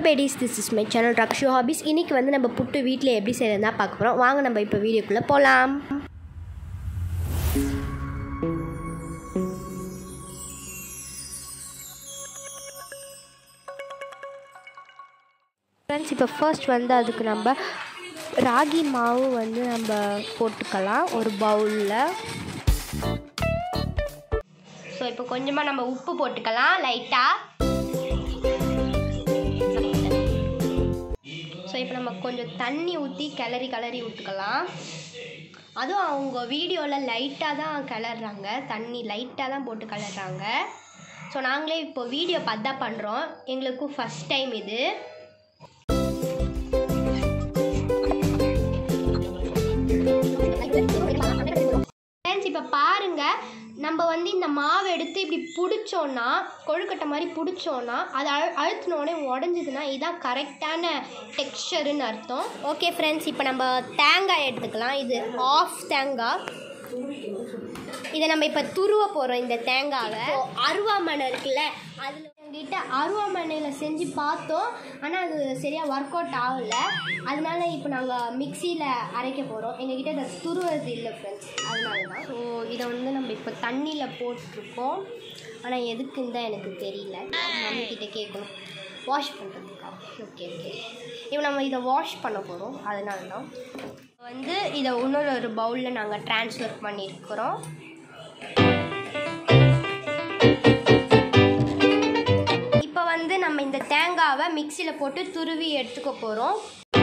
பேடிஸ் this is my channel Rakshu hobbies இன்றைக்கி வந்து நம்ம புட்டு வீட்டில் எப்படி செய்யறதுனா பார்க்க போகிறோம் வாங்க நம்ம இப்போ வீடியோக்குள்ளே போகலாம் ஃப்ரெண்ட்ஸ் இப்போ ஃபர்ஸ்ட் வந்து அதுக்கு நம்ம ராகி மாவு வந்து நம்ம போட்டுக்கலாம் ஒரு பவுலில் ஸோ இப்போ கொஞ்சமாக நம்ம உப்பு போட்டுக்கலாம் லைட்டாக ஸோ இப்போ நம்ம கொஞ்சம் தண்ணி ஊற்றி கிளறி கிளறி விட்டுக்கலாம் அதுவும் அவங்க வீடியோவில் லைட்டாக தான் கிளறாங்க தண்ணி லைட்டாக தான் போட்டு கிளறாங்க ஸோ நாங்களே இப்போ வீடியோ பார்த்து தான் பண்ணுறோம் எங்களுக்கும் ஃபஸ்ட் டைம் இது ஃப்ரெண்ட்ஸ் இப்போ பாருங்கள் நம்ம வந்து இந்த மாவு எடுத்து இப்படி பிடிச்சோன்னா கொழுக்கட்டை மாதிரி பிடிச்சோன்னா அது அழு அழுத்தினோடனே உடஞ்சிதுன்னா இதுதான் கரெக்டான டெக்ஸ்சருன்னு அர்த்தம் ஓகே ஃப்ரெண்ட்ஸ் இப்போ நம்ம தேங்காய் எடுத்துக்கலாம் இது ஆஃப் தேங்காய் இதை நம்ம இப்போ துருவ போகிறோம் இந்த தேங்காவை அருவாமனை இருக்குல்ல அதில் எங்கிட்ட அருவாமனையில் செஞ்சு பார்த்தோம் ஆனால் அது சரியாக ஒர்க் அவுட் ஆகலை அதனால இப்போ நாங்கள் மிக்சியில் அரைக்க போகிறோம் எங்ககிட்ட அதை துருவது இல்லை ஃப்ரெண்ட்ஸ் அதனால தான் ஸோ இதை வந்து நம்ம இப்போ தண்ணியில் போட்டிருக்கோம் ஆனால் எதுக்குன்னு தான் எனக்கு தெரியல மம்மிக்கிட்ட கேட்கணும் வாஷ் பண்ணுறதுக்கா ஓகே ஓகே இப்போ நம்ம இதை வாஷ் பண்ண போகிறோம் அதனால தான் வந்து இதை இன்னொரு ஒரு பவுலில் நாங்கள் ட்ரான்ஸ்ஃபர் பண்ணியிருக்கிறோம் இப்போ வந்து நம்ம இந்த தேங்காவை மிக்சியில் போட்டு துருவி எடுத்துக்க போகிறோம்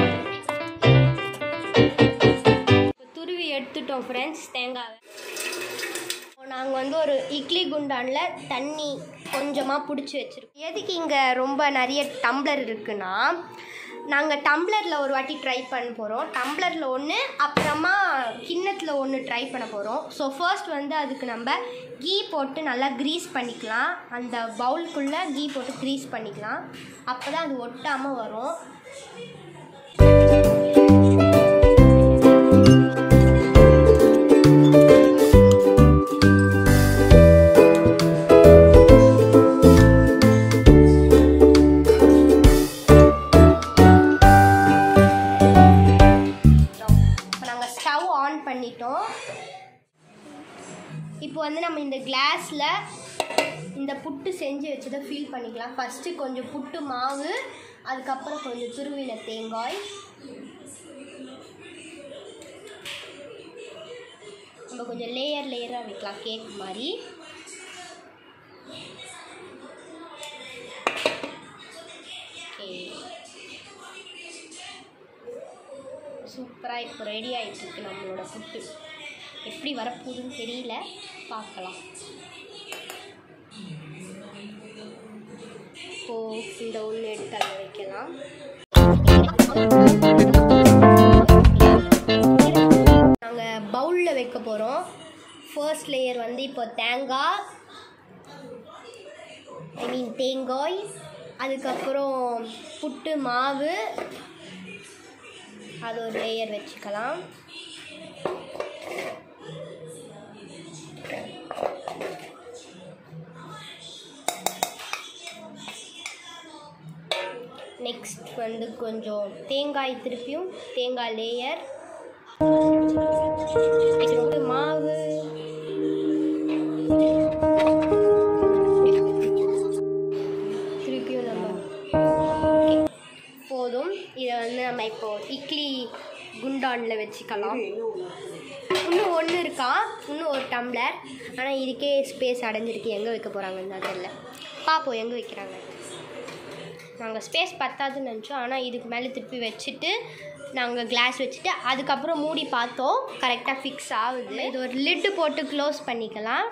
துருவி எடுத்துட்டோம் ஃப்ரெண்ட்ஸ் தேங்காவை நாங்கள் வந்து ஒரு இட்லி குண்டானில் தண்ணி கொஞ்சமாக பிடிச்சி வச்சுருக்கோம் எதுக்கு இங்கே ரொம்ப நிறைய டம்ளர் இருக்குன்னா நாங்கள் டம்ளரில் ஒரு வாட்டி ட்ரை பண்ண போகிறோம் டம்ளரில் ஒன்று அப்புறமா கிண்ணத்தில் ஒன்று ட்ரை பண்ண போகிறோம் ஸோ ஃபர்ஸ்ட் வந்து அதுக்கு நம்ம கீ போட்டு நல்லா க்ரீஸ் பண்ணிக்கலாம் அந்த பவுலுக்குள்ளே கீ போட்டு க்ரீஸ் பண்ணிக்கலாம் அப்போ தான் அது ஒட்டாமல் வரும் இப்போ நாங்கள் ஸ்டவ் ஆன் பண்ணிட்டோம் இப்போ வந்து நம்ம இந்த கிளாஸில் இந்த புட்டு செஞ்சு வச்சதை ஃபீல் பண்ணிக்கலாம் ஃபஸ்ட்டு கொஞ்சம் புட்டு மாவு அதுக்கப்புறம் கொஞ்சம் துருவின தேங்காய் நம்ம கொஞ்சம் லேயர் லேயராக வைக்கலாம் கேக் மாதிரி ஓகே சூப்பராக இப்போ ரெடி ஆகிட்டு இருக்கு நம்மளோட புட்டு எப்படி வரப்போகுதுன்னு தெரியல பார்க்கலாம் இப்போது இந்த ஒன்று எடுத்து அதை வைக்கலாம் நாங்கள் பவுலில் வைக்க போகிறோம் ஃபர்ஸ்ட் லேயர் வந்து இப்போ தேங்காய் ஐ மீன் தேங்காய் அதுக்கப்புறம் புட்டு மாவு அது ஒரு லேயர் வச்சுக்கலாம் நெக்ஸ்ட் வந்து கொஞ்சம் தேங்காய் திருப்பியும் தேங்காய் லேயர் மாவு திருப்பியும் நம்ம போதும் இதை வந்து நம்ம இப்போ இட்லி குண்டானில் வச்சுக்கலாம் இன்னும் ஒன்று இருக்கா இன்னும் ஒரு டம்ளர் ஆனால் இதுக்கே ஸ்பேஸ் அடைஞ்சிருக்கு எங்கே வைக்க போகிறாங்கன்னு தான் தெரியல பார்ப்போம் எங்கே வைக்கிறாங்க நாங்கள் ஸ்பேஸ் பத்தாதுன்னு நினச்சோம் ஆனால் இதுக்கு மேலே திருப்பி வச்சுட்டு நாங்கள் கிளாஸ் வச்சுட்டு அதுக்கப்புறம் மூடி பார்த்தோம் கரெக்டாக ஃபிக்ஸ் ஆகுது இது ஒரு லிட்டு போட்டு க்ளோஸ் பண்ணிக்கலாம்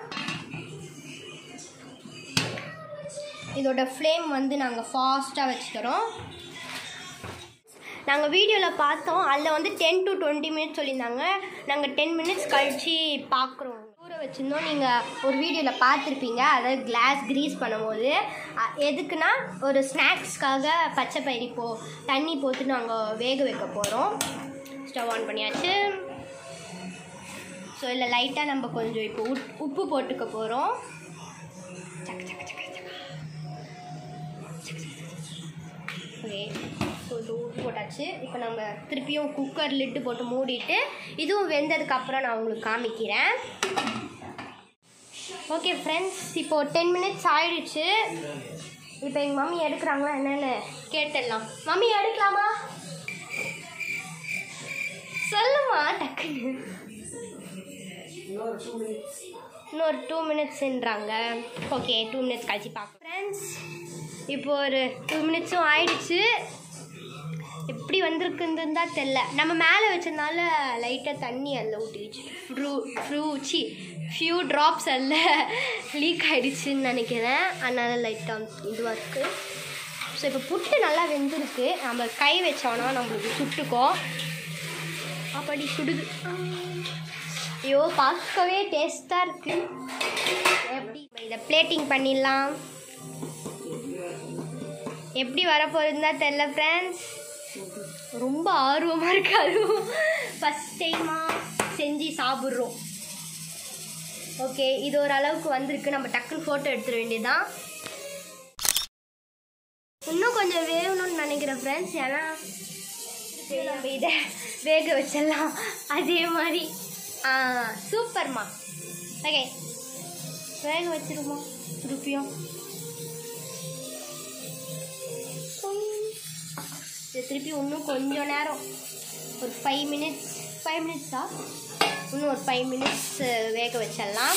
இதோட ஃப்ளேம் வந்து நாங்கள் ஃபாஸ்ட்டாக வச்சுக்கிறோம் நாங்கள் வீடியோவில் பார்த்தோம் அதில் வந்து டென் டு டுவெண்ட்டி மினிட்ஸ் சொல்லியிருந்தாங்க நாங்கள் டென் மினிட்ஸ் கழித்து பார்க்குறோம் ஊற வச்சுருந்தோம் நீங்கள் ஒரு வீடியோவில் பார்த்துருப்பீங்க அதாவது கிளாஸ் க்ரீஸ் பண்ணும்போது அ- எதுக்குன்னா ஒரு ஸ்நாக்ஸ்க்காக பச்சை பயிறு இப்போ தண்ணி போட்டு நாங்கள் வேக வைக்க போகிறோம் ஸ்டவ் ஆன் பண்ணியாச்சு ஸோ இதில் லைட்டாக நம்ம கொஞ்சம் இப்போ உப் உப்பு போட்டுக்க போகிறோம் சக்க சக்க சக்க சக்க ஓகே போட்டாச்சு இப்போ நம்ம திருப்பியும் குக்கர் லிட்டு போட்டு மூடிட்டு இதுவும் வெந்ததுக்கு அப்புறம் நான் உங்களுக்கு காமிக்கிறேன் ஓகே ஃப்ரெண்ட்ஸ் இப்போ டென் மினிட்ஸ் ஆயிடுச்சு இப்போ எங்கள் மம்மி எடுக்கிறாங்களா என்னன்னு கேட்டுடலாம் மம்மி எடுக்கலாமா சொல்லுமா டக்குன்னு இன்னொரு டூ மினிட்ஸ்ன்றாங்க ஓகே டூ மினிட்ஸ் கழிச்சு பார்க்கலாம் ஃப்ரெண்ட்ஸ் இப்போ ஒரு டூ மினிட்ஸும் ஆயிடுச்சு எப்படி வந்திருக்குன்னு தான் தெரில நம்ம மேலே வச்சதுனால லைட்டாக தண்ணி அதில் ஊட்டிடுச்சு ஃப்ரூ ஃப்ரூ சி ஃபியூ ட்ராப்ஸ் அதில் லீக் ஆயிடுச்சுன்னு நினைக்கிறேன் அதனால லைட்டாக இதுவாக இருக்குது ஸோ இப்போ புட்டு நல்லா வெந்திருக்கு நம்ம கை வச்சோன்னா நம்மளுக்கு சுட்டுக்கும் அப்படி சுடுது ஐயோ பார்க்கவே டேஸ்ட்டாக இருக்கு எப்படி இதை பிளேட்டிங் பண்ணிடலாம் எப்படி வரப்போகுதுன்னு தான் தெரில ஃப்ரெண்ட்ஸ் ரொம்ப ஆர்வமாக இருக்கு அதுவும் ஃபஸ்ட் டைமாக செஞ்சு சாப்பிட்றோம் ஓகே இது ஒரு அளவுக்கு வந்திருக்கு நம்ம டக்குன்னு ஃபோட்டோ எடுத்துட வேண்டியதுதான் இன்னும் கொஞ்சம் வேகணும்னு நினைக்கிறேன் ஃப்ரெண்ட்ஸ் ஏன்னா சரி, நம்ம இதை வேக வச்சிடலாம் அதே மாதிரி ஆ சூப்பர்மா ஓகே வேக வச்சிருமா திருப்பியும் இது திருப்பி இன்னும் கொஞ்சம் நேரம் ஒரு ஃபைவ் மினிட்ஸ் ஃபைவ் மினிட்ஸா இன்னும் ஒரு ஃபைவ் மினிட்ஸ் வேக வச்சிடலாம்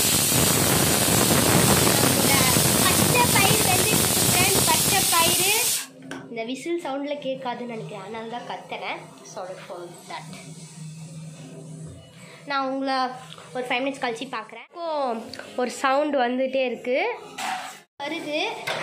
நம்மளோட பச்சை பயிர் வெந்துட்டு ஃப்ரெண்ட்ஸ் பச்சை பயிர் இந்த விசில் சவுண்டில் கேட்காதுன்னு நினைக்கிறேன் அதனால தான் கத்துறேன் சாரி ஃபார் தட் நான் உங்களை ஒரு ஃபைவ் மினிட்ஸ் கழிச்சு பார்க்குறேன் இப்போ ஒரு சவுண்டு வந்துகிட்டே இருக்குது வருது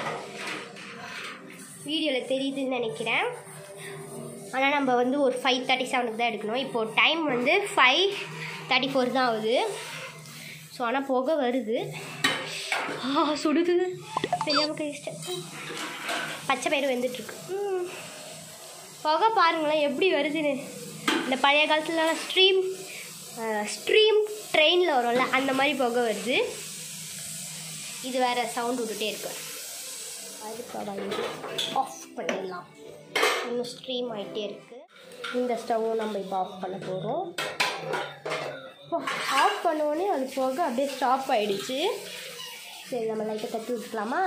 வீடியோவில் தெரியுதுன்னு நினைக்கிறேன் ஆனால் நம்ம வந்து ஒரு ஃபைவ் தேர்ட்டி செவனுக்கு தான் எடுக்கணும் இப்போது டைம் வந்து ஃபைவ் தேர்ட்டி ஃபோர் தான் ஆகுது ஸோ ஆனால் புகை வருது ஆ சுடுது தெரியாமல் கழிச்சிட்டேன் பச்சை பயிர் வெந்துட்டுருக்கு ம். புகை பாருங்களேன் எப்படி வருதுன்னு இந்த பழைய காலத்துலலாம் ஸ்ட்ரீம் ஸ்ட்ரீம் ட்ரெயினில் வரும்ல அந்த மாதிரி புகை வருது இது வேறு சவுண்ட் விட்டுட்டே இருக்கு அதுக்காக வந்து ஆஃப் பண்ணிடலாம் இன்னும் ஸ்ட்ரீம் ஆகிட்டே இருக்குது இந்த ஸ்டவ்வும் நம்ம இப்போ ஆஃப் பண்ண போகிறோம் ஆஃப் பண்ணோடனே அது போக அப்படியே ஸ்டாப் ஆயிடுச்சு சரி நம்ம லைட்டை தட்டி விட்டுக்கலாமா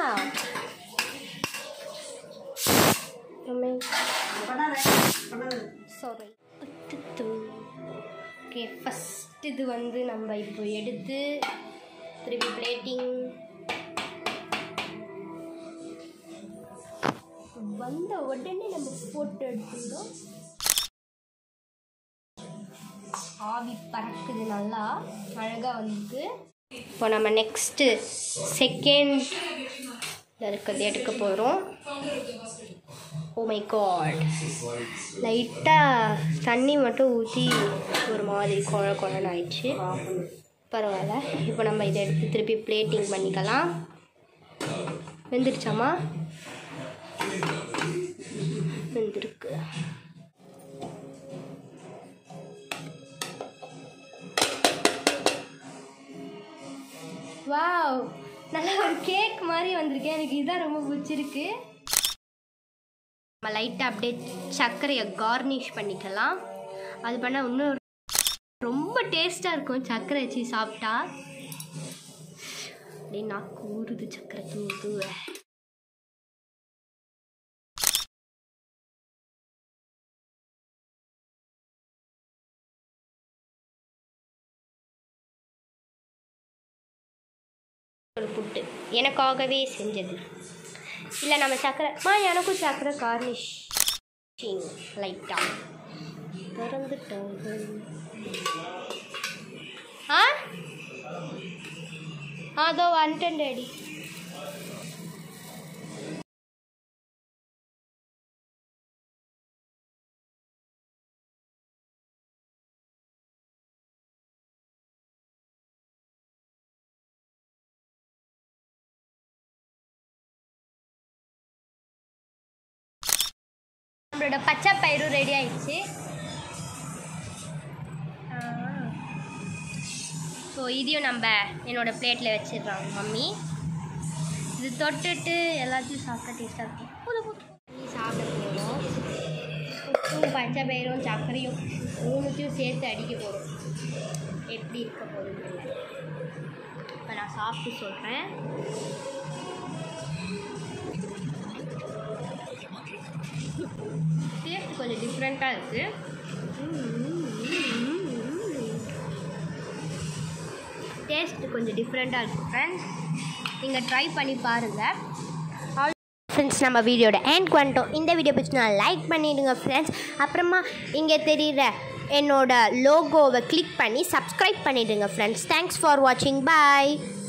சாரி ஓகே ஃபஸ்ட் இது வந்து நம்ம இப்போ எடுத்து திருப்பி பிளேட்டிங் வந்த உடனே நம்ம போட்டு எடுத்துட்டோம் ஆவி பறக்குது நல்லா அழகாக வந்திருக்கு இப்போ நம்ம நெக்ஸ்ட்டு செகண்ட் இருக்கிறது எடுக்க போகிறோம் ஓ மை காட் லைட்டாக தண்ணி மட்டும் ஊற்றி ஒரு மாதிரி குழ குழன்னு ஆயிடுச்சு பரவாயில்ல இப்போ நம்ம இதை எடுத்து திருப்பி பிளேட்டிங் பண்ணிக்கலாம் வெந்துருச்சாமா வெந்திருக்கு வாவ் நல்லா ஒரு கேக் மாதிரி வந்திருக்கு எனக்கு இதுதான் ரொம்ப பிடிச்சிருக்கு நம்ம லைட்டாக அப்படியே சர்க்கரையை கார்னிஷ் பண்ணிக்கலாம் அது பண்ணால் இன்னும் ரொம்ப டேஸ்ட்டாக இருக்கும் சர்க்கரை வச்சு சாப்பிட்டா அப்படியே நாக்கு ஊறுது சர்க்கரை தூ தூவ ஒரு புட்டு எனக்காகவே செஞ்சது இல்லை நம்ம சக்கரை மா எனக்கும் சக்கரை கார்னிஷ் லைட்டாக திறந்துட்டாங்க ஆ அதோ வந்துட்டேன் டேடி நம்மளோட பச்சை பயிரும் ரெடி ஆயிடுச்சு ஸோ இதையும் நம்ம என்னோட பிளேட்டில் வச்சிடுறாங்க மம்மி இது தொட்டுட்டு எல்லாத்தையும் சாப்பிட்டா டேஸ்ட்டாக இருக்கும் போதும் போதும் பண்ணி சாப்பிட போகிறோம் டூ வெறும் பச்சை பயிரும் சர்க்கரையும் மூணுத்தையும் சேர்த்து அடிக்க போகிறோம் எப்படி இருக்க போகுது இப்போ நான் சாப்பிட்டு சொல்கிறேன் டேஸ்ட் கொஞ்சம் டிஃப்ரெண்ட்டாக இருக்குது டேஸ்ட் கொஞ்சம் டிஃப்ரெண்ட்டாக இருக்குது ஃப்ரெண்ட்ஸ் நீங்கள் ட்ரை பண்ணி பாருங்கள் ஃப்ரெண்ட்ஸ் நம்ம வீடியோட எண்ட் வந்துட்டோம் இந்த வீடியோ பிடிச்சினா லைக் பண்ணிவிடுங்க ஃப்ரெண்ட்ஸ் அப்புறமா இங்கே தெரிகிற என்னோட லோகோவை கிளிக் பண்ணி சப்ஸ்கிரைப் பண்ணிவிடுங்க ஃப்ரெண்ட்ஸ் தேங்க்ஸ் ஃபார் வாட்சிங் பாய்